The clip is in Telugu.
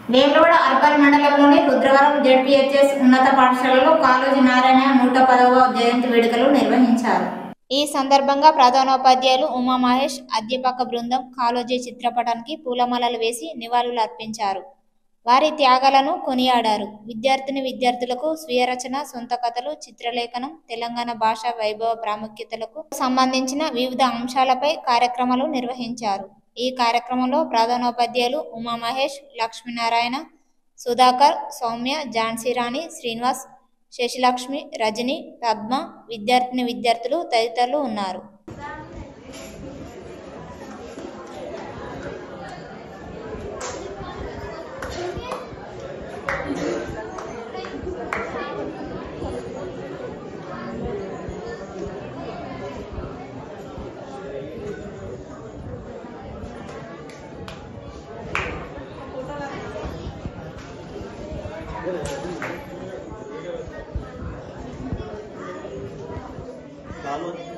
వేములవాడ అర్బన్ మండలంలోని రుద్రవరం జెడ్పీహెచ్ఎస్ ఉన్నత పాఠశాలలో కాళోజీ నారాయణ నూట పదవ జయంతి వేడుకలు నిర్వహించారు ఈ సందర్భంగా ప్రధానోపాధ్యాయులు ఉమా మహేష్ అధ్యాపక బృందం కాళోజీ చిత్రపటానికి పూలమాలలు వేసి నివాళులు అర్పించారు వారి త్యాగాలను కొనియాడారు విద్యార్థిని విద్యార్థులకు స్వీయ రచన సొంత కథలు చిత్రలేఖనం తెలంగాణ భాష వైభవ ప్రాముఖ్యతలకు సంబంధించిన వివిధ అంశాలపై కార్యక్రమాలు నిర్వహించారు ఈ కార్యక్రమంలో ప్రధానోపాధ్యాయులు ఉమా మహేష్ లక్ష్మీనారాయణ సుధాకర్ సౌమ్య ఝాన్సీ రాణి శ్రీనివాస్ శశిలక్ష్మి రజని పద్మ విద్యార్థిని విద్యార్థులు తదితరులు ఉన్నారు కాలో